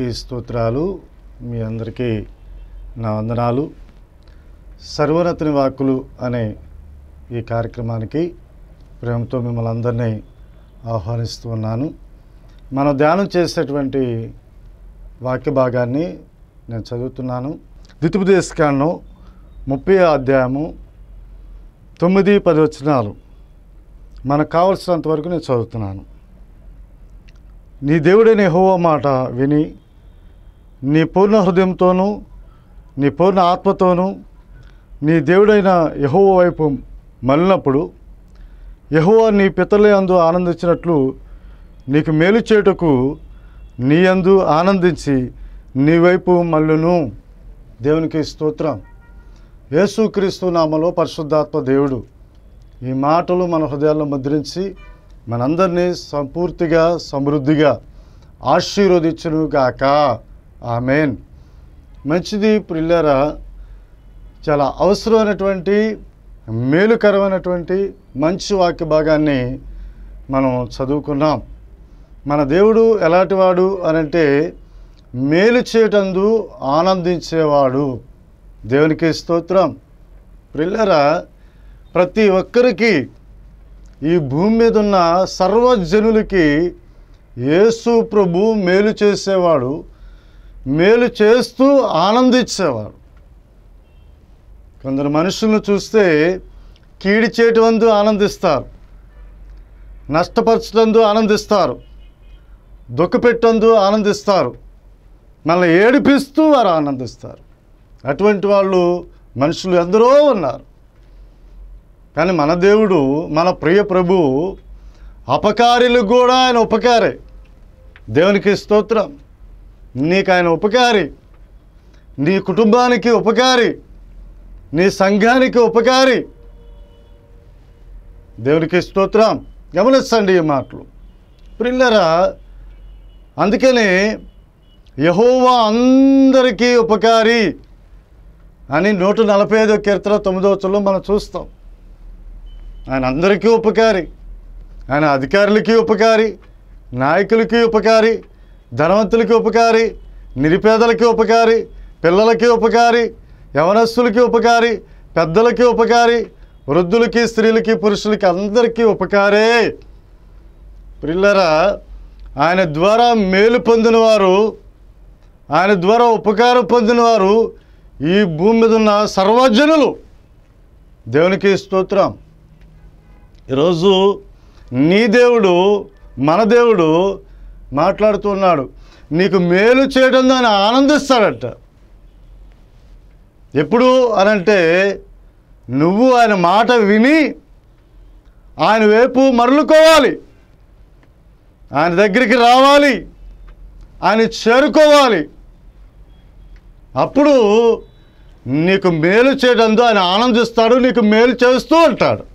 దేవునికి స్తోత్రాలు మీ అందరికీ నా వందనాలు సర్వోన్నతిని వాక్కులు అనే ఈ కార్యక్రమానికి ప్రేమతో మిమ్మల్ని అందరినీ ఆహ్వానిస్తూ ఉన్నాను మనం ధ్యానం చేసేటువంటి వాక్య భాగాన్ని నేను చదువుతున్నాను ద్వితీయోపదేశకాండం ముప్పై అధ్యాయము తొమ్మిది పది వచనాలు మనకు కావలసినంత వరకు నేను చదువుతున్నాను నీ దేవుడైన యెహోవా మాట విని నీ పూర్ణ హృదయంతోనూ నీ పూర్ణ ఆత్మతోనూ నీ దేవుడైన యెహోవా వైపు మళ్ళినప్పుడు యెహోవా నీ పితరుల యందు ఆనందించినట్లు నీకు మేలు చేయుటకు నీ యందు ఆనందించి నీ వైపు మళ్ళును దేవునికి స్తోత్రం యేసుక్రీస్తు నామలో పరిశుద్ధాత్మ దేవుడు ఈ మాటలు మన హృదయాల్లో ముద్రించి మనందరినీ సంపూర్తిగా సమృద్ధిగా ఆశీర్వదించును గాక ఆమెన్ మంచిది ప్రిల్లరా చాలా అవసరమైనటువంటి మేలుకరమైనటువంటి మంచి వాక్య భాగాన్ని మనం చదువుకున్నాం మన దేవుడు ఎలాంటివాడు అనంటే మేలు చేయటందు ఆనందించేవాడు దేవునికి స్తోత్రం ప్రిల్లరా ప్రతి ఒక్కరికి ఈ భూమి మీద ఉన్న సర్వజనులకి యేసు ప్రభు మేలు చేసేవాడు మేలు చేస్తూ ఆనందించేవాడు కొందరు మనుషులను చూస్తే కీడి చేయటందు ఆనందిస్తారు నష్టపరచడందు ఆనందిస్తారు దుఃఖపెట్టందు ఆనందిస్తారు మనల్ని ఏడిపిస్తూ వారు ఆనందిస్తారు అటువంటి వాళ్ళు మనుషులు ఎందరో ఉన్నారు కానీ మన దేవుడు మన ప్రియ ప్రభు అపకారులకు కూడా ఆయన ఉపకారే దేవునికి స్తోత్రం నీకు ఆయన ఉపకారి నీ కుటుంబానికి ఉపకారి నీ సంఘానికి ఉపకారి దేవునికి స్తోత్రం గమనించండి ఈ మాటలు ప్రిల్లరా అందుకనే యహోవా అందరికీ ఉపకారి అని నూట నలభై ఐదో కీర్తన తొమ్మిదవ మనం చూస్తాం ఆయన అందరికీ ఉపకారి ఆయన అధికారులకి ఉపకారి నాయకులకి ఉపకారి ధనవంతులకి ఉపకారి నిరుపేదలకి ఉపకారి పిల్లలకి ఉపకారి యవనస్తులకి ఉపకారి పెద్దలకి ఉపకారి వృద్ధులకి స్త్రీలకి పురుషులకి అందరికీ ఉపకారే పిల్లరా ఆయన ద్వారా మేలు పొందినవారు ఆయన ద్వారా ఉపకారం పొందినవారు ఈ భూమి మీద ఉన్న సర్వజనులు దేవునికి స్తోత్రం ఈరోజు నీ దేవుడు మన దేవుడు మాట్లాడుతున్నాడు నీకు మేలు చేయడం ఆయన ఆనందిస్తాడట ఎప్పుడు అనంటే నువ్వు ఆయన మాట విని ఆయన వైపు మరలుకోవాలి ఆయన దగ్గరికి రావాలి ఆయన చేరుకోవాలి అప్పుడు నీకు మేలు చేయడంతో ఆయన ఆనందిస్తాడు నీకు మేలు చేస్తూ ఉంటాడు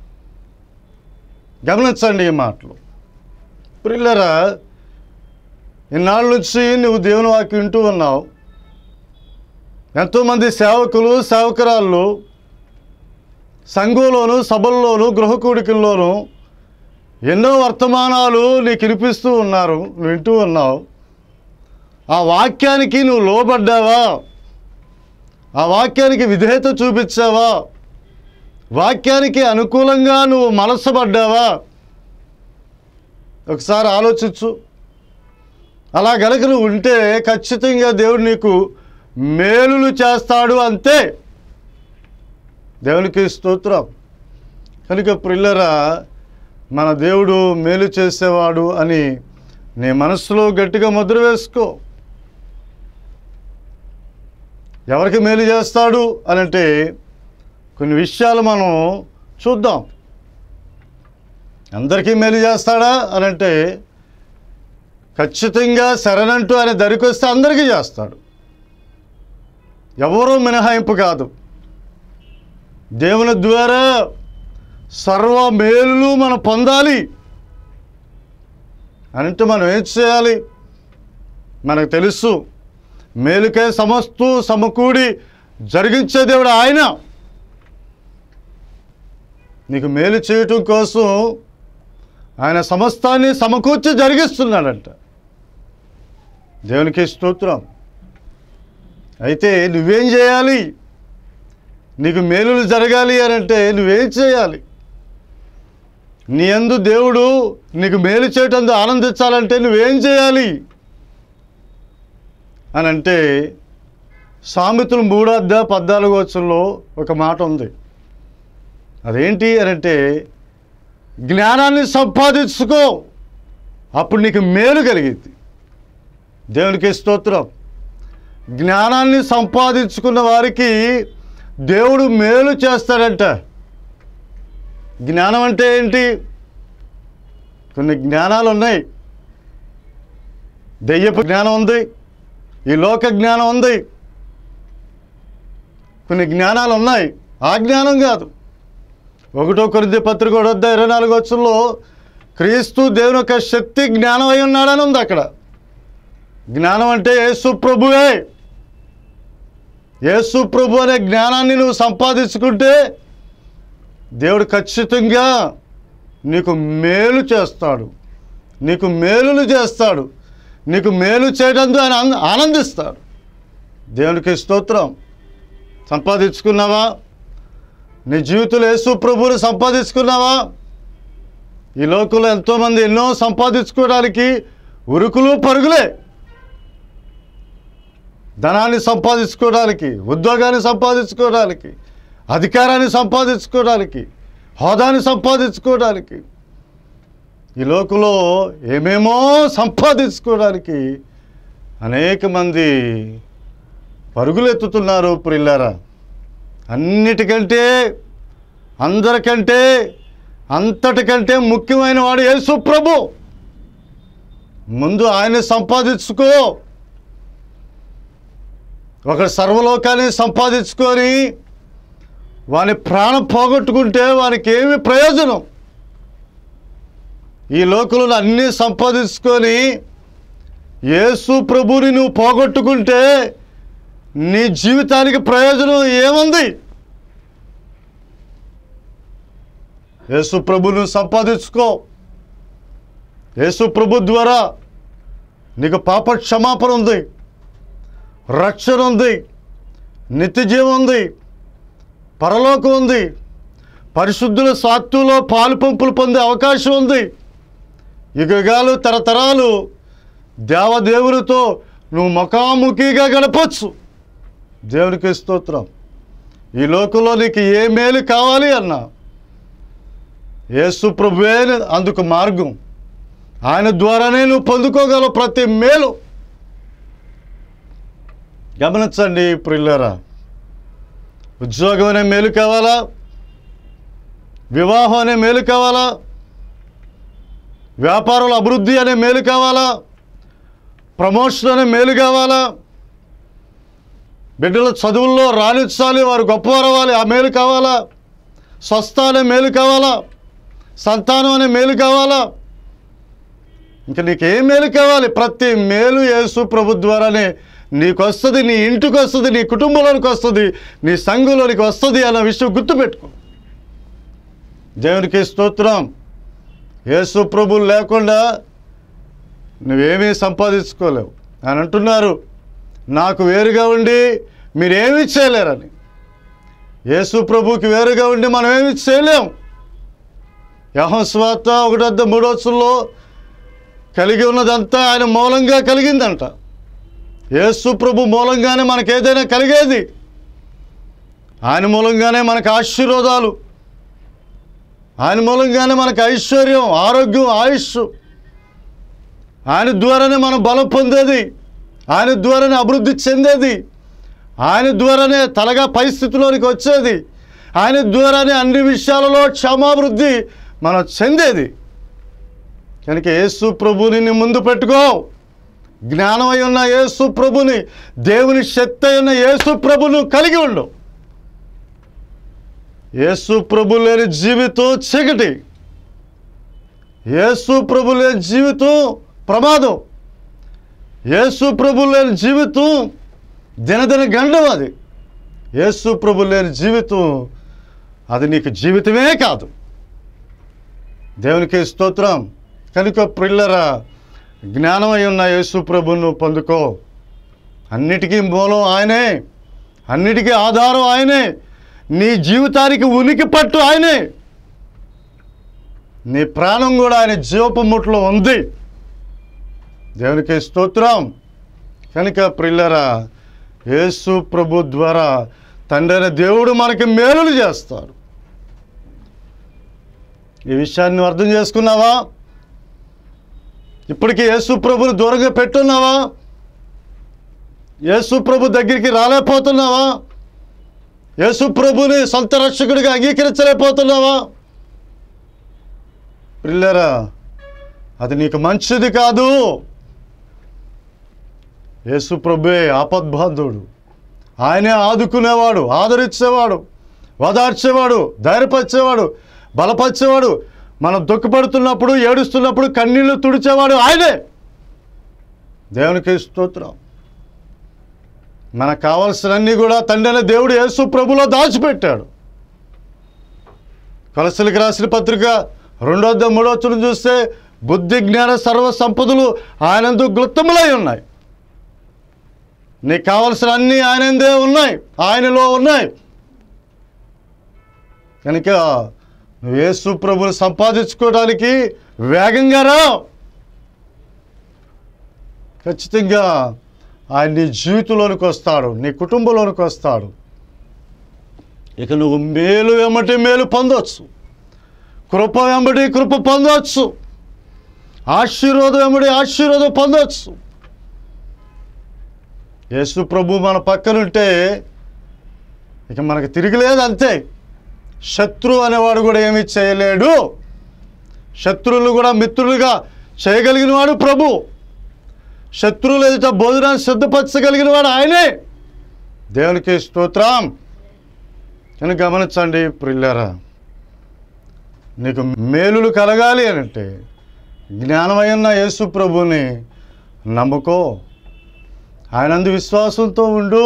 గమనించండి ఈ మాటలు ప్రిల్లరా ఇన్నాళ్ళ నుంచి నువ్వు దేవుని వాక్యం వింటూ ఉన్నావు ఎంతోమంది సేవకులు సేవకురాళ్ళు సంఘంలోను సభల్లోను గృహ కూడికల్లోనూ ఎన్నో వర్తమానాలు నీకు వినిపిస్తూ ఉన్నారు నువ్వు వింటూ ఉన్నావు ఆ వాక్యానికి నువ్వు లోబడ్డావా ఆ వాక్యానికి విధేయత చూపించావా వాక్యానికి అనుకూలంగా నువ్వు మనస్సుపడ్డావా ఒకసారి ఆలోచించు అలా గనక నువ్వు ఉంటే ఖచ్చితంగా దేవుడు నీకు మేలులు చేస్తాడు అంతే దేవునికి స్తోత్రం కనుక ప్రిల్లరా మన దేవుడు మేలు చేసేవాడు అని నీ మనసులో గట్టిగా ముద్ర వేసుకో ఎవరికి మేలు చేస్తాడు అని అంటే కొన్ని విషయాలు మనం చూద్దాం అందరికీ మేలు చేస్తాడా అని అంటే ఖచ్చితంగా శరణంటూ ఆయన దరికి వస్తే అందరికీ చేస్తాడు ఎవరూ మినహాయింపు కాదు దేవుని ద్వారా సర్వ మేలులు మనం పొందాలి అంటే మనం ఏం చేయాలి మనకు తెలుసు మేలుకే సమస్తు సమకూడి జరిగించే దేవుడు ఆయన నీకు మేలు చేయటం కోసం ఆయన సమస్తాన్ని సమకూర్చి జరిగిస్తున్నాడంట దేవునికి స్తోత్రం అయితే నువ్వేం చేయాలి నీకు మేలులు జరగాలి అని అంటే నువ్వేం చేయాలి నీ అందు దేవుడు నీకు మేలు చేయటందు ఆనందించాలంటే నువ్వేం చేయాలి అని అంటే సామెతలు మూడో అధ్యాయ పద్నాలుగో వచ్చంలో ఒక మాట ఉంది అదేంటి అని అంటే జ్ఞానాన్ని సంపాదించుకో అప్పుడు నీకు మేలు కలిగింది దేవునికి స్తోత్రం జ్ఞానాన్ని సంపాదించుకున్న వారికి దేవుడు మేలు చేస్తాడంట జ్ఞానం అంటే ఏంటి కొన్ని జ్ఞానాలు ఉన్నాయి దెయ్యపు జ్ఞానం ఉంది ఈ లోక జ్ఞానం ఉంది కొన్ని జ్ఞానాలు ఉన్నాయి ఆ జ్ఞానం కాదు ఒకటో కొరింది పత్రిక వద్ద ఇరవై నాలుగు వచ్చంలో క్రీస్తు దేవుని యొక్క శక్తి జ్ఞానం అయి ఉన్నాడని ఉంది అక్కడ జ్ఞానం అంటే యేసు ప్రభువే యేసు ప్రభు అనే జ్ఞానాన్ని నువ్వు సంపాదించుకుంటే దేవుడు ఖచ్చితంగా నీకు మేలు చేస్తాడు నీకు మేలులు చేస్తాడు నీకు మేలు చేయడంతో ఆయన ఆనంద- ఆనందిస్తాడు దేవునికి స్తోత్రం సంపాదించుకున్నావా నీ జీవితంలో యేసు ప్రభువుని సంపాదించుకున్నావా ఈ లోకంలో ఎంతోమంది ఎన్నో సంపాదించుకోవడానికి ఉరుకులు పరుగులే ధనాన్ని సంపాదించుకోవడానికి ఉద్యోగాన్ని సంపాదించుకోవడానికి అధికారాన్ని సంపాదించుకోవడానికి హోదాని సంపాదించుకోవడానికి ఈ లోకంలో ఏమేమో సంపాదించుకోవడానికి అనేక మంది పరుగులెత్తుతున్నారు ప్రిల్లారా అన్నిటికంటే అందరికంటే అంతటికంటే ముఖ్యమైన వాడు యేసు ప్రభు ముందు ఆయన సంపాదించుకో ఒకడు సర్వలోకాన్ని సంపాదించుకొని వాని ప్రాణం పోగొట్టుకుంటే వానికి ఏమి ప్రయోజనం ఈ లోకంలో అన్నీ సంపాదించుకొని యేసు ప్రభుని నువ్వు పోగొట్టుకుంటే నీ జీవితానికి ప్రయోజనం ఏముంది యేసు ప్రభును సంపాదించుకో యేసు ప్రభు ద్వారా నీకు పాప క్షమాపణ ఉంది రక్షణ ఉంది నిత్యజీవం ఉంది పరలోకం ఉంది పరిశుద్ధుల స్వాత్తులో పాలు పంపులు పొందే అవకాశం ఉంది యుగాలు తరతరాలు దేవదేవునితో నువ్వు ముఖాముఖిగా గడపచ్చు దేవునికి స్తోత్రం ఈ లోకంలో నీకు ఏ మేలు కావాలి అన్నా యేసు ప్రభువే అందుకు మార్గం ఆయన ద్వారానే నువ్వు పొందుకోగలవు ప్రతి మేలు గమనించండి ప్రిల్లరా ఉద్యోగం అనే మేలు కావాలా వివాహం అనే మేలు కావాలా వ్యాపారాల అభివృద్ధి అనే మేలు కావాలా ప్రమోషన్ అనే మేలు కావాలా బిడ్డల చదువుల్లో రాణించాలి వారు గొప్పవారు అవ్వాలి ఆ మేలు కావాలా స్వస్థ అనే మేలు కావాలా సంతానం అనే మేలు కావాలా ఇంకా నీకు ఏ మేలు కావాలి ప్రతి మేలు యేసు ప్రభు ద్వారానే నీకు వస్తుంది నీ ఇంటికి వస్తుంది నీ కుటుంబంలోనికి వస్తుంది నీ సంఘంలోనికి వస్తుంది అన్న విషయం గుర్తుపెట్టుకో దేవునికి స్తోత్రం యేసు ప్రభు లేకుండా నువ్వేమీ సంపాదించుకోలేవు అని అంటున్నారు నాకు వేరుగా ఉండి మీరేమీ చేయలేరని యేసు ప్రభుకి వేరుగా ఉండి మనం ఏమీ చేయలేం యహస్వాత ఒకటద్ద మూడోత్సవంలో కలిగి ఉన్నదంతా ఆయన మూలంగా కలిగిందంట యేసు ప్రభు మూలంగానే మనకు ఏదైనా కలిగేది ఆయన మూలంగానే మనకు ఆశీర్వాదాలు ఆయన మూలంగానే మనకు ఐశ్వర్యం ఆరోగ్యం ఆయుష్ ఆయన ద్వారానే మనం బలం పొందేది ఆయన ద్వారానే అభివృద్ధి చెందేది ఆయన ద్వారానే తలగా పరిస్థితిలోనికి వచ్చేది ఆయన ద్వారానే అన్ని విషయాలలో క్షమాభివృద్ధి మనం చెందేది కనుక యేసు ప్రభుని నీ ముందు పెట్టుకో జ్ఞానమై ఉన్న యేసు ప్రభుని దేవుని శక్తి అయిన యేసు ప్రభును కలిగి ఉండు యేసు ప్రభు లేని జీవితం చీకటి యేసు ప్రభు లేని జీవితం ప్రమాదం యేసు ప్రభు లేని జీవితం దినదిన గండం అది యేసు ప్రభు లేని జీవితం అది నీకు జీవితమే కాదు దేవునికి స్తోత్రం కనుక ప్రిల్లరా జ్ఞానమై ఉన్న యేసు ప్రభును పొందుకో అన్నిటికీ మూలం ఆయనే అన్నిటికీ ఆధారం ఆయనే నీ జీవితానికి ఉనికి పట్టు ఆయనే నీ ప్రాణం కూడా ఆయన జీవపు ముట్లో ఉంది దేవునికి స్తోత్రం కనుక ప్రిల్లరా యేసు ప్రభు ద్వారా తండ్రి అయిన దేవుడు మనకి మేలులు చేస్తాడు ఈ విషయాన్ని నువ్వు అర్థం చేసుకున్నావా ఇప్పటికీ యేసు ప్రభుని దూరంగా పెట్టున్నావా యేసు ప్రభు దగ్గరికి రాలేకపోతున్నావా యేసు ప్రభుని సొంత రక్షకుడిగా అంగీకరించలేకపోతున్నావా పిల్లరా అది నీకు మంచిది కాదు యేసు ప్రభువే ఆపద్బాంధుడు ఆయనే ఆదుకునేవాడు ఆదరించేవాడు ఓదార్చేవాడు ధైర్యపరిచేవాడు బలపరిచేవాడు మనం దుఃఖపడుతున్నప్పుడు ఏడుస్తున్నప్పుడు కన్నీళ్లు తుడిచేవాడు ఆయనే దేవునికి స్తోత్రం మనకు కావలసినన్నీ కూడా తండ్రి అయిన దేవుడు యేసు ప్రభులో దాచిపెట్టాడు కొలసలికి రాసిన పత్రిక రెండో అద్దె మూడో వచ్చును చూస్తే బుద్ధి జ్ఞాన సర్వ సంపదలు ఆయనందు గుప్తములై ఉన్నాయి నీకు కావలసిన అన్నీ ఆయనందే ఉన్నాయి ఆయనలో ఉన్నాయి కనుక నువ్వు యేసు ప్రభుని సంపాదించుకోవడానికి వేగంగా రా ఖచ్చితంగా ఆయన నీ జీవితంలోనికి వస్తాడు నీ కుటుంబంలోనికి వస్తాడు ఇక నువ్వు మేలు వెంబటి మేలు పొందవచ్చు కృప వెంబడి కృప పొందవచ్చు ఆశీర్వాదం వెంబడి ఆశీర్వాదం పొందవచ్చు యేసు ప్రభు మన పక్కనుంటే ఇక మనకు తిరిగిలేదు అంతే శత్రువు అనేవాడు కూడా ఏమీ చేయలేడు శత్రువులు కూడా మిత్రులుగా చేయగలిగిన వాడు ప్రభు శత్రువులు ఎదుట భోజనాన్ని సిద్ధపరచగలిగిన వాడు ఆయనే దేవునికి స్తోత్రం అని గమనించండి ప్రిల్లరా నీకు మేలులు కలగాలి అని అంటే జ్ఞానమైన యేసు ప్రభుని నమ్ముకో ఆయనందు విశ్వాసంతో ఉండు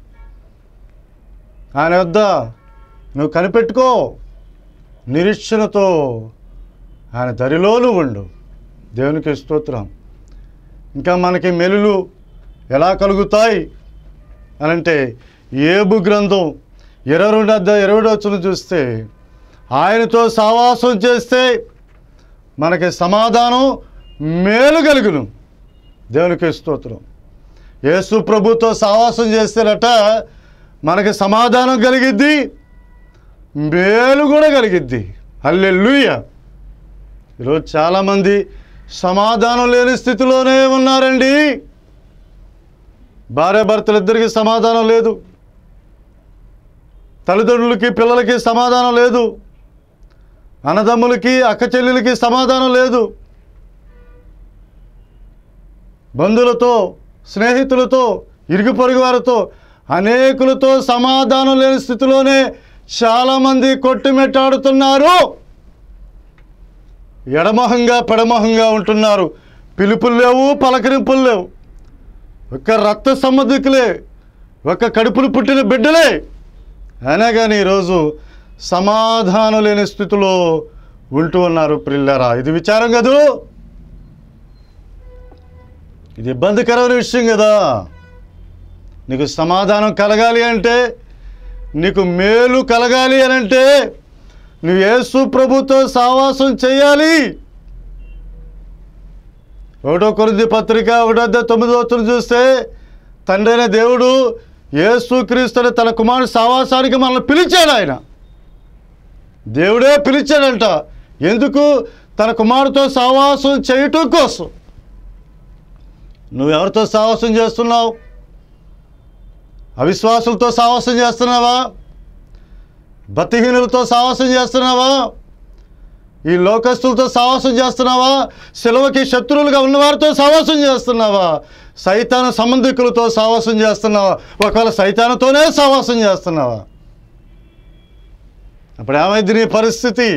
ఆయన వద్ద నువ్వు కనిపెట్టుకో నిరీక్షణతో ఆయన దరిలోనూ ఉండు దేవునికి స్తోత్రం ఇంకా మనకి మెలులు ఎలా కలుగుతాయి అనంటే ఏబు గ్రంథం ఇరవై రెండు అద్ద ఇరవై వచ్చిన చూస్తే ఆయనతో సావాసం చేస్తే మనకి సమాధానం మేలు కలుగును దేవునికి స్తోత్రం యేసు ప్రభుతో సావాసం చేస్తేనట మనకి సమాధానం కలిగిద్ది మేలు కూడా కలిగిద్ది అల్లెల్లుయ్య ఈరోజు చాలామంది సమాధానం లేని స్థితిలోనే ఉన్నారండి భార్య భర్తలిద్దరికీ సమాధానం లేదు తల్లిదండ్రులకి పిల్లలకి సమాధానం లేదు అన్నదమ్ములకి అక్క చెల్లెలకి సమాధానం లేదు బంధువులతో స్నేహితులతో ఇరుగు పొరుగు వారితో అనేకులతో సమాధానం లేని స్థితిలోనే చాలామంది కొట్టుమెట్టాడుతున్నారు ఎడమొహంగా పెడమొహంగా ఉంటున్నారు పిలుపులు లేవు పలకరింపులు లేవు ఒక రక్త సంబంధికులే ఒక కడుపులు పుట్టిన బిడ్డలే అయినా కానీ ఈరోజు సమాధానం లేని స్థితిలో ఉంటూ ఉన్నారు ప్రిల్లరా ఇది విచారం కదూ ఇది ఇబ్బందికరమైన విషయం కదా నీకు సమాధానం కలగాలి అంటే నీకు మేలు కలగాలి అని అంటే నువ్వు యేసు ప్రభుతో సావాసం చేయాలి ఒకటో కొరింది పత్రిక ఒకటో తొమ్మిదో వచ్చిన చూస్తే తండ్రి అయిన దేవుడు యేసు క్రీస్తుని తన కుమారుడు సావాసానికి మనల్ని పిలిచాడు ఆయన దేవుడే పిలిచాడంట ఎందుకు తన కుమారుతో సావాసం చేయటం కోసం నువ్వెవరితో సావాసం చేస్తున్నావు అవిశ్వాసులతో సావాసం చేస్తున్నావా భక్తిహీనులతో సావాసం చేస్తున్నావా ఈ లోకస్తులతో సావాసం చేస్తున్నావా సెలవుకి శత్రువులుగా ఉన్నవారితో సావాసం చేస్తున్నావా సైతాన సంబంధికులతో సావాసం చేస్తున్నావా ఒకవేళ సైతానతోనే సావాసం చేస్తున్నావా అప్పుడు ఏమైంది నీ పరిస్థితి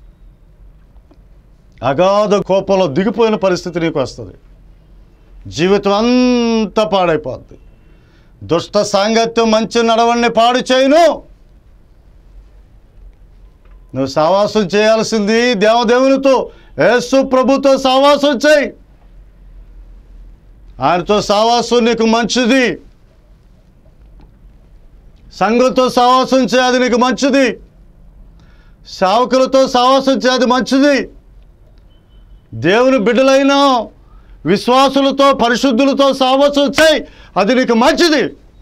అగాధ కోపంలో దిగిపోయిన పరిస్థితి నీకు వస్తుంది జీవితం అంతా పాడైపోద్ది దుష్ట సాంగత్యం మంచి నడవడిని పాడు చేయను నువ్వు సావాసం చేయాల్సింది దేవదేవునితో యేసు ప్రభుతో సావాసం చేయి ఆయనతో సావాసం నీకు మంచిది సంఘంతో సావాసం చేయది నీకు మంచిది సేవకులతో సావాసం చేయది మంచిది దేవుని బిడ్డలైన విశ్వాసులతో పరిశుద్ధులతో సావాసం చేయి అది నీకు మంచిది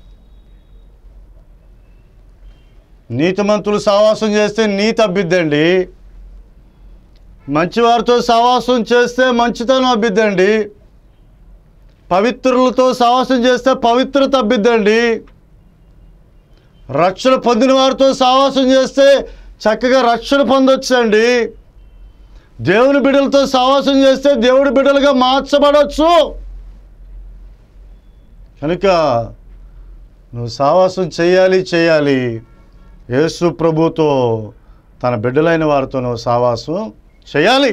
నీతిమంతులు సావాసం చేస్తే నీతి అబ్బిద్దండి మంచివారితో సావాసం చేస్తే మంచితనం అబ్బిద్దండి పవిత్రులతో సావాసం చేస్తే పవిత్రత అబ్బిద్దండి రక్షణ పొందిన వారితో సావాసం చేస్తే చక్కగా రక్షణ పొందొచ్చండి దేవుని బిడ్డలతో సావాసం చేస్తే దేవుడి బిడ్డలుగా మార్చబడవచ్చు కనుక నువ్వు సావాసం చేయాలి చేయాలి యేసు ప్రభుతో తన బిడ్డలైన వారితో నువ్వు సావాసం చేయాలి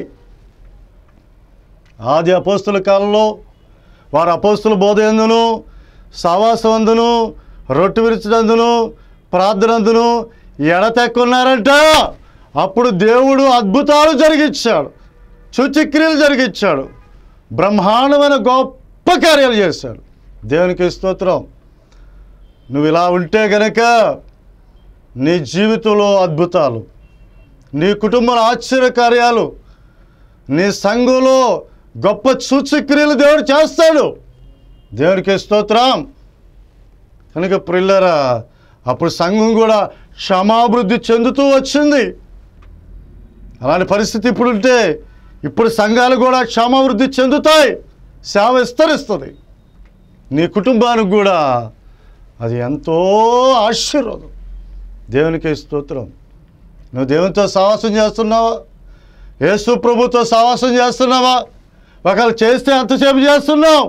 ఆది అపోస్తుల కాలంలో వారు అపోస్తుల బోధ ఎందును సావాసం అందును రొట్టె విరిచినందును ప్రార్థనందును ఎడతెక్కున్నారంట అప్పుడు దేవుడు అద్భుతాలు జరిగించాడు సూచిక్రియలు జరిగించాడు బ్రహ్మాండమైన గొప్ప కార్యాలు చేశాడు దేవునికి స్తోత్రం నువ్వు ఇలా ఉంటే గనక నీ జీవితంలో అద్భుతాలు నీ కుటుంబంలో ఆశ్చర్యకార్యాలు నీ సంఘంలో గొప్ప సూచక్రియలు దేవుడు చేస్తాడు దేవునికి స్తోత్రం కనుక ప్రిల్లరా అప్పుడు సంఘం కూడా క్షమాభివృద్ధి చెందుతూ వచ్చింది అలాంటి పరిస్థితి ఇప్పుడు ఉంటే ఇప్పుడు సంఘాలు కూడా క్షమాభివృద్ధి చెందుతాయి సేవ విస్తరిస్తుంది నీ కుటుంబానికి కూడా అది ఎంతో ఆశీర్వాదం దేవునికి స్తోత్రం నువ్వు దేవునితో సావాసం చేస్తున్నావా యేసు ప్రభుతో సావాసం చేస్తున్నావా ఒకవేళ చేస్తే ఎంతసేపు చేస్తున్నావు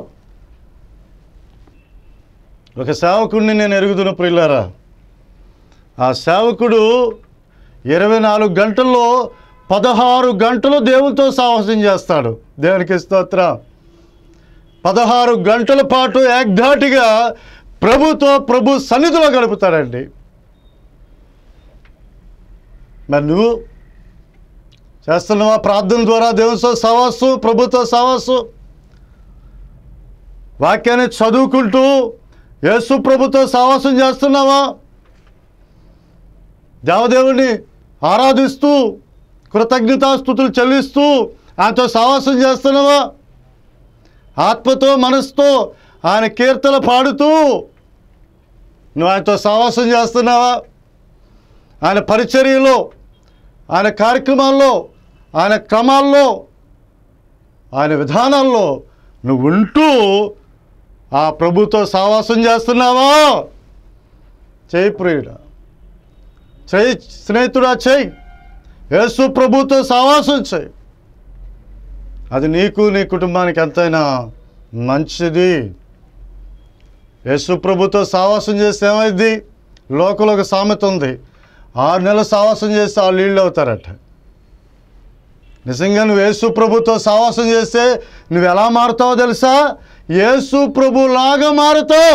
ఒక సేవకుడిని నేను ఎరుగుతున్న ప్రియులారా ఆ సేవకుడు ఇరవై నాలుగు గంటల్లో పదహారు గంటలు దేవునితో సాహసం చేస్తాడు దేవునికి స్తోత్రం పదహారు గంటల పాటు ఏకధాటిగా ప్రభుతో ప్రభు సన్నిధిలో గడుపుతాడండి మరి నువ్వు చేస్తున్నావా ప్రార్థన ద్వారా దేవునితో సవాసు ప్రభుతో సవాసు వాక్యాన్ని చదువుకుంటూ యేసు ప్రభుతో సావాసం చేస్తున్నావా దేవదేవుణ్ణి ఆరాధిస్తూ కృతజ్ఞతాస్థుతులు చెల్లిస్తూ ఆయనతో సావాసం చేస్తున్నావా ఆత్మతో మనసుతో ఆయన కీర్తన పాడుతూ నువ్వు ఆయనతో సావాసం చేస్తున్నావా ఆయన పరిచర్యలో ఆయన కార్యక్రమాల్లో ఆయన క్రమాల్లో ఆయన విధానాల్లో నువ్వు ఉంటూ ఆ ప్రభుతో సావాసం చేస్తున్నావా చేయి ప్రియుడా చేయి స్నేహితుడా చేయి యేసు ప్రభుతో సావాసం చేయి అది నీకు నీ కుటుంబానికి ఎంతైనా మంచిది యేసు ప్రభుతో సావాసం చేస్తే ఏమైంది లోకంలో ఒక సామెత ఉంది ఆరు నెలలు సావాసం చేస్తే వాళ్ళు నీళ్ళు అవుతారట నిజంగా నువ్వు యేసు ప్రభుతో సావాసం చేస్తే నువ్వు ఎలా మారుతావో తెలుసా యేసు ప్రభులాగా మారుతావు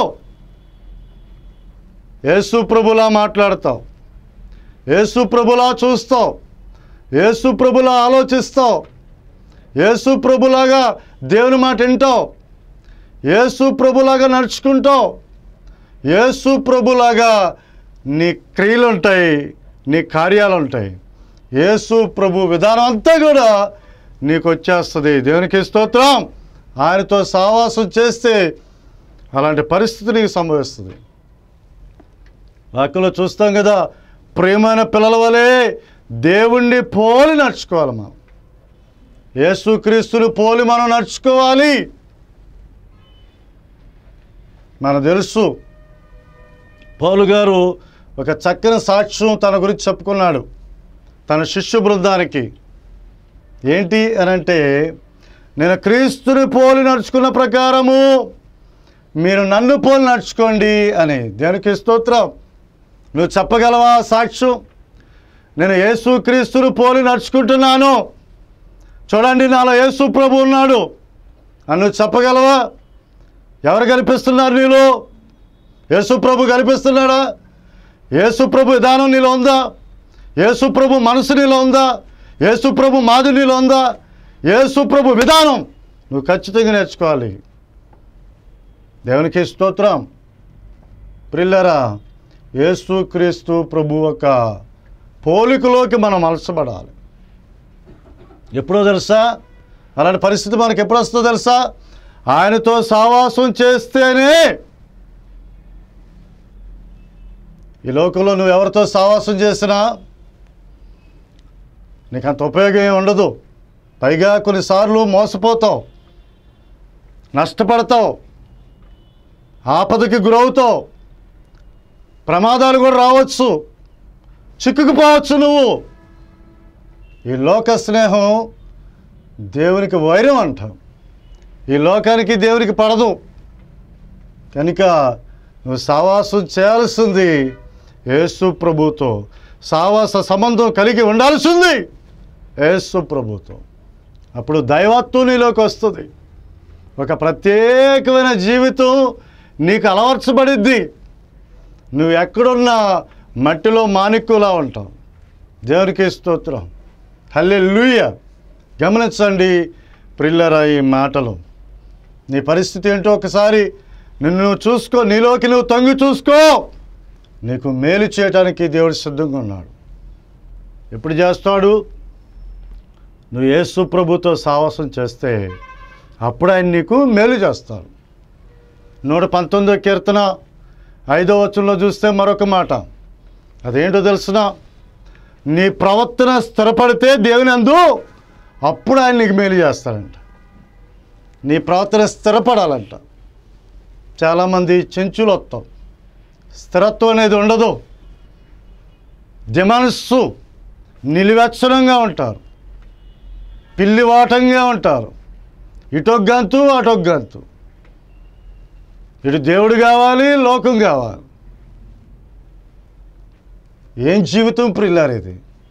యేసు ప్రభులా మాట్లాడతావు యేసు ప్రభులా చూస్తావు యేసు ప్రభులా ఆలోచిస్తావు యేసు ప్రభులాగా దేవుని మాట వింటావు యేసు ప్రభులాగా నడుచుకుంటావు యేసు ప్రభులాగా నీ క్రియలు ఉంటాయి నీ కార్యాలు ఉంటాయి యేసు ప్రభు విధానం అంతా కూడా నీకు వచ్చేస్తుంది దేవునికి స్తోత్రం ఆయనతో సావాసం చేస్తే అలాంటి పరిస్థితి నీకు సంభవిస్తుంది వాక్యంలో చూస్తాం కదా ప్రియమైన పిల్లల వలె దేవుణ్ణి పోలి నడుచుకోవాలి మనం యేసుక్రీస్తుని పోలి మనం నడుచుకోవాలి మనకు తెలుసు పౌలు గారు ఒక చక్కని సాక్ష్యం తన గురించి చెప్పుకున్నాడు తన శిష్యు బృందానికి ఏంటి అని అంటే నేను క్రీస్తుని పోలి నడుచుకున్న ప్రకారము మీరు నన్ను పోలి నడుచుకోండి అని దేనికి స్తోత్రం నువ్వు చెప్పగలవా సాక్ష్యం నేను యేసు క్రీస్తుని పోలి నడుచుకుంటున్నాను చూడండి నాలో యేసు ప్రభు ఉన్నాడు అని నువ్వు చెప్పగలవా ఎవరు కనిపిస్తున్నారు నీలో యేసు ప్రభు కనిపిస్తున్నాడా యేసు ప్రభు విధానం నీలో ఉందా యేసు ప్రభు మనసు నీలో ఉందా యేసు ప్రభు మాది నీలో ఉందా యేసు ప్రభు విధానం నువ్వు ఖచ్చితంగా నేర్చుకోవాలి దేవునికి స్తోత్రం ప్రిల్లరా యేసుక్రీస్తు ప్రభు యొక్క పోలికలోకి మనం అలసపడాలి ఎప్పుడో తెలుసా అలాంటి పరిస్థితి మనకి ఎప్పుడు వస్తుందో తెలుసా ఆయనతో సావాసం చేస్తేనే ఈ లోకంలో నువ్వు ఎవరితో సావాసం చేసినా నీకు అంత ఉపయోగం ఏమి ఉండదు పైగా కొన్నిసార్లు మోసపోతావు నష్టపడతావు ఆపదకి గురవుతావు ప్రమాదాలు కూడా రావచ్చు చిక్కుకుపోవచ్చు నువ్వు ఈ లోక స్నేహం దేవునికి వైరం అంటాం ఈ లోకానికి దేవునికి పడదు కనుక నువ్వు సావాసం చేయాల్సింది యేసు ప్రభుతో సావాస సంబంధం కలిగి ఉండాల్సింది యేసు ప్రభుతో అప్పుడు దైవత్వం నీలోకి వస్తుంది ఒక ప్రత్యేకమైన జీవితం నీకు అలవర్చబడిద్ది నువ్వు ఎక్కడున్నా మట్టిలో మాణిక్యులా ఉంటావు దేవునికి స్తోత్రం హల్లే లూయ గమనించండి ప్రిల్లరా ఈ మాటలు నీ పరిస్థితి ఏంటో ఒకసారి నిన్ను నువ్వు చూసుకో నీలోకి నువ్వు తొంగి చూసుకో నీకు మేలు చేయడానికి దేవుడు సిద్ధంగా ఉన్నాడు ఎప్పుడు చేస్తాడు నువ్వు యేసు ప్రభుతో సావాసం చేస్తే అప్పుడు ఆయన నీకు మేలు చేస్తాడు నూట పంతొమ్మిదో కీర్తన ఐదో వచనంలో చూస్తే మరొక మాట అదేంటో తెలుసునా నీ ప్రవర్తన స్థిరపడితే దేవుని అందు అప్పుడు ఆయన నీకు మేలు చేస్తాడంట నీ ప్రవర్తన స్థిరపడాలంట చాలామంది చెంచులు వస్తాం స్థిరత్వం అనేది ఉండదు దిమనస్సు నిలివెచ్చనంగా ఉంటారు పిల్లివాటంగా ఉంటారు ఇటొగ్గంతు అటొగ్గంతు ఇటు దేవుడు కావాలి లోకం కావాలి ఏం జీవితం ప్రిల్లారు ఇది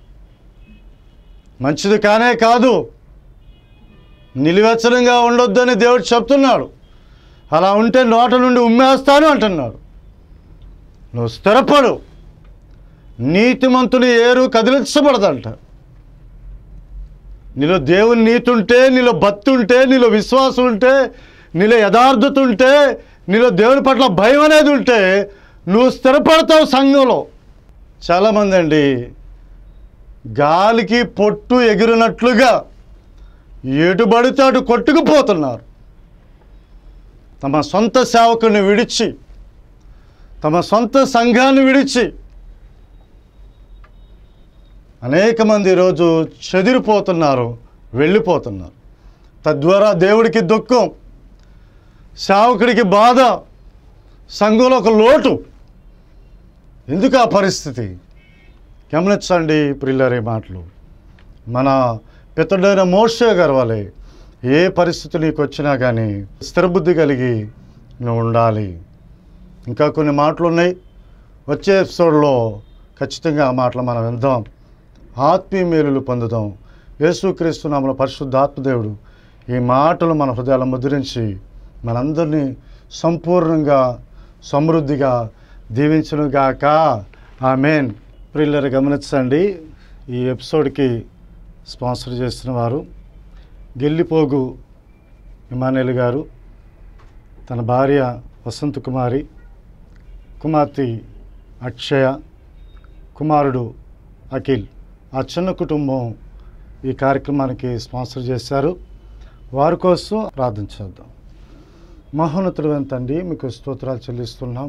మంచిది కానే కాదు నిలివెచ్చనంగా ఉండొద్దని దేవుడు చెప్తున్నాడు అలా ఉంటే నోట నుండి ఉమ్మేస్తాను అంటున్నాడు నువ్వు స్థిరపడు నీతిమంతుని ఏరు కదిలించబడదంట నీలో దేవుని నీతి ఉంటే నీలో భక్తి ఉంటే నీలో విశ్వాసం ఉంటే నీలో యథార్థత ఉంటే నీలో దేవుని పట్ల భయం అనేది ఉంటే నువ్వు స్థిరపడతావు సంఘంలో చాలామంది అండి గాలికి పొట్టు ఎగిరినట్లుగా ఎటు పడితే అటు కొట్టుకుపోతున్నారు తమ సొంత సేవకుని విడిచి తమ సొంత సంఘాన్ని విడిచి అనేక మంది ఈరోజు చెదిరిపోతున్నారు వెళ్ళిపోతున్నారు తద్వారా దేవుడికి దుఃఖం సేవకుడికి బాధ సంఘంలో ఒక లోటు ఎందుకు ఆ పరిస్థితి గమనించండి ప్రిల్లరే మాటలు మన పితడైన మోషే గారు వలె ఏ పరిస్థితి నీకు వచ్చినా కానీ స్థిరబుద్ధి కలిగి నువ్వు ఉండాలి ఇంకా కొన్ని మాటలు ఉన్నాయి వచ్చే ఎపిసోడ్లో ఖచ్చితంగా ఆ మాటలు మనం విందాం ఆత్మీయ మేలులు పొందుదాం యేసుక్రీస్తు నామల పరిశుద్ధ ఆత్మదేవుడు ఈ మాటలు మన హృదయాల ముద్రించి మనందరినీ సంపూర్ణంగా సమృద్ధిగా దీవించునుగాక ఆమెన్ ప్రిల్లర్ గమనించండి ఈ ఎపిసోడ్కి స్పాన్సర్ చేస్తున్న వారు గెల్లిపోగు ఇమానేలు గారు తన భార్య వసంత్ కుమారి కుమార్తె అక్షయ కుమారుడు అఖిల్ ఆ చిన్న కుటుంబం ఈ కార్యక్రమానికి స్పాన్సర్ చేశారు వారి కోసం ప్రార్థన చేద్దాం మహోన్నతుడైన తండ్రి మీకు స్తోత్రాలు చెల్లిస్తున్నాం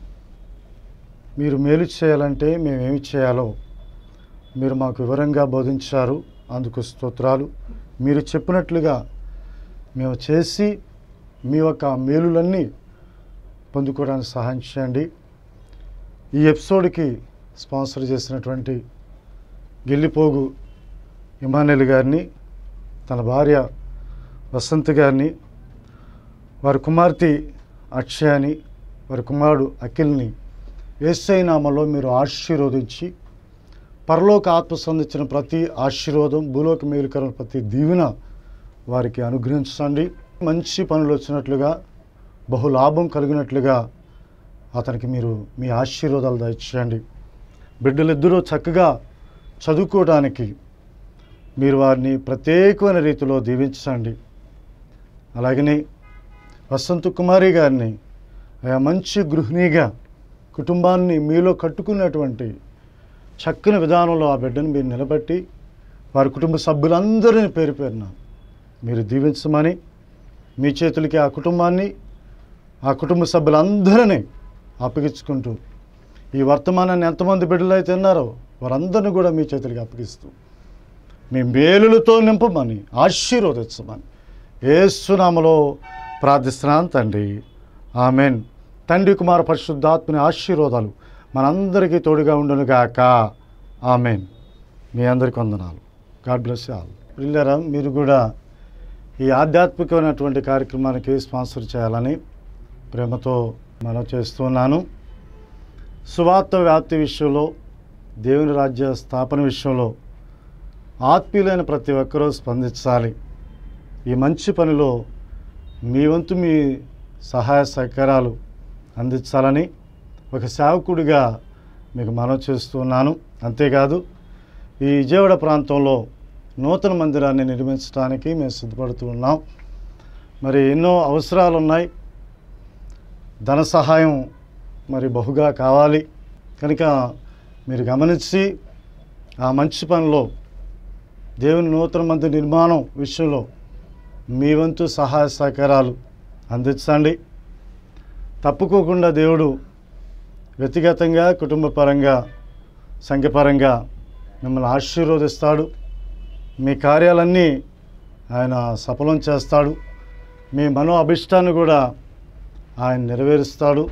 మీరు మేలు చేయాలంటే మేము ఏమి చేయాలో మీరు మాకు వివరంగా బోధించారు అందుకు స్తోత్రాలు మీరు చెప్పినట్లుగా మేము చేసి మీ యొక్క మేలులన్నీ పొందుకోవడానికి సహాయం చేయండి ఈ ఎపిసోడ్కి స్పాన్సర్ చేసినటువంటి గెల్లిపోగు ఇమానుయల్ గారిని తన భార్య వసంత్ గారిని వారి కుమార్తె అక్షయాని వారి కుమారుడు అఖిల్ని ఏసై నామలో మీరు ఆశీర్వదించి పరలోక ఆత్మ సంధించిన ప్రతి ఆశీర్వాదం భూలోక మేలుకరణ ప్రతి దీవెన వారికి అనుగ్రహించండి మంచి పనులు వచ్చినట్లుగా బహులాభం కలిగినట్లుగా అతనికి మీరు మీ ఆశీర్వాదాలు దయచేయండి బిడ్డలిద్దరూ చక్కగా చదువుకోవడానికి మీరు వారిని ప్రత్యేకమైన రీతిలో దీవించండి అలాగనే వసంత కుమారి గారిని అయా మంచి గృహిణిగా కుటుంబాన్ని మీలో కట్టుకున్నటువంటి చక్కని విధానంలో ఆ బిడ్డను మీరు నిలబెట్టి వారి కుటుంబ సభ్యులందరిని పేరు పేరున మీరు దీవించమని మీ చేతులకి ఆ కుటుంబాన్ని ఆ కుటుంబ సభ్యులందరినీ అప్పగించుకుంటూ ఈ వర్తమానాన్ని ఎంతమంది బిడ్డలు అయితే ఉన్నారో వారందరిని కూడా మీ చేతులకి అప్పగిస్తూ మీ మేలులతో నింపమని ఆశీర్వదించమని ఏసునామలో ప్రార్థిస్తున్నాను తండ్రి ఆమెన్ తండ్రి కుమార పరిశుద్ధాత్మని ఆశీర్వాదాలు మనందరికీ తోడుగా ఉండును గాక ఆమెన్ మీ అందరికి వందనాలు గాడ్ బ్లెస్ ఆల్ పిల్లరా మీరు కూడా ఈ ఆధ్యాత్మికమైనటువంటి కార్యక్రమానికి స్పాన్సర్ చేయాలని ప్రేమతో మనం చేస్తున్నాను సువార్త వ్యాప్తి విషయంలో దేవుని రాజ్య స్థాపన విషయంలో ఆత్మీయులైన ప్రతి ఒక్కరూ స్పందించాలి ఈ మంచి పనిలో మీ వంతు మీ సహాయ సహకారాలు అందించాలని ఒక సేవకుడిగా మీకు మనవి చేస్తున్నాను అంతేకాదు ఈ విజయవాడ ప్రాంతంలో నూతన మందిరాన్ని నిర్మించడానికి మేము సిద్ధపడుతూ ఉన్నాం మరి ఎన్నో అవసరాలు ఉన్నాయి ధన సహాయం మరి బహుగా కావాలి కనుక మీరు గమనించి ఆ మంచి పనిలో దేవుని నూతన మంది నిర్మాణం విషయంలో మీ వంతు సహాయ సహకారాలు అందించండి తప్పుకోకుండా దేవుడు వ్యక్తిగతంగా కుటుంబ పరంగా సంఘపరంగా మిమ్మల్ని ఆశీర్వదిస్తాడు మీ కార్యాలన్నీ ఆయన సఫలం చేస్తాడు మీ మనో అభిష్టాన్ని కూడా ఆయన నెరవేరుస్తాడు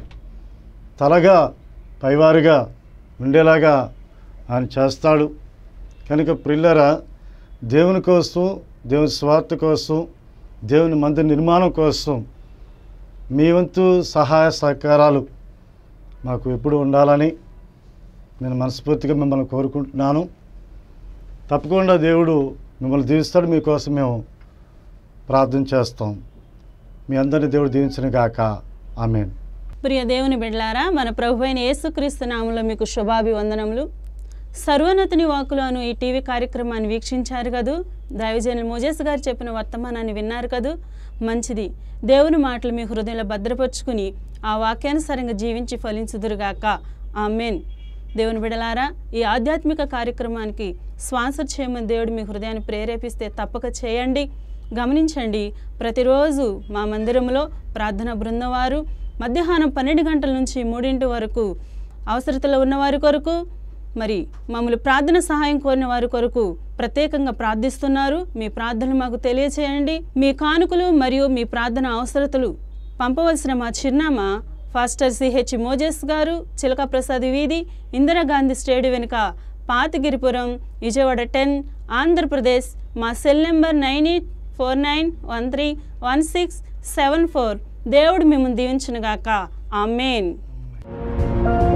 తలగా పైవారుగా ఉండేలాగా ఆయన చేస్తాడు కనుక ప్రిల్లరా దేవుని కోసం దేవుని స్వార్థ కోసం దేవుని మందిర నిర్మాణం కోసం మీ వంతు సహాయ సహకారాలు మాకు ఎప్పుడు ఉండాలని నేను మనస్ఫూర్తిగా మిమ్మల్ని కోరుకుంటున్నాను తప్పకుండా దేవుడు మిమ్మల్ని దీవిస్తాడు మీకోసం మేము ప్రార్థన చేస్తాం మీ అందరిని దేవుడు దీవించిన గాక ఆమెన్ ప్రియ దేవుని బిడ్లారా మన ప్రభు అయిన యేసుక్రీస్తు నామంలో మీకు శుభాభివందనములు సర్వోన్నతుని వాకులోను ఈ టీవీ కార్యక్రమాన్ని వీక్షించారు కదూ దైవజనులు మోజేస్ గారు చెప్పిన వర్తమానాన్ని విన్నారు కదూ మంచిది దేవుని మాటలు మీ హృదయంలో భద్రపరుచుకుని ఆ వాక్యానుసారంగా జీవించి ఫలించుదురుగాక ఆమెన్ దేవుని బిడలారా ఈ ఆధ్యాత్మిక కార్యక్రమానికి స్పాన్సర్ చేయమని దేవుడు మీ హృదయాన్ని ప్రేరేపిస్తే తప్పక చేయండి గమనించండి ప్రతిరోజు మా మందిరంలో ప్రార్థన బృందం వారు మధ్యాహ్నం పన్నెండు గంటల నుంచి మూడింటి వరకు అవసరతలో ఉన్నవారి కొరకు మరి మమ్మల్ని ప్రార్థన సహాయం కోరిన వారి కొరకు ప్రత్యేకంగా ప్రార్థిస్తున్నారు మీ ప్రార్థనలు మాకు తెలియచేయండి మీ కానుకలు మరియు మీ ప్రార్థన అవసరతలు పంపవలసిన మా చిరునామా ఫాస్టర్ సిహెచ్ మోజెస్ గారు చిలక ప్రసాద్ వీధి ఇందిరాగాంధీ స్టేడియం వెనుక పాతగిరిపురం విజయవాడ టెన్ ఆంధ్రప్రదేశ్ మా cell number nine eight four nine one three one six seven four దేవుడు మిమ్మల్ని దీవించునుగాక ఆమెన్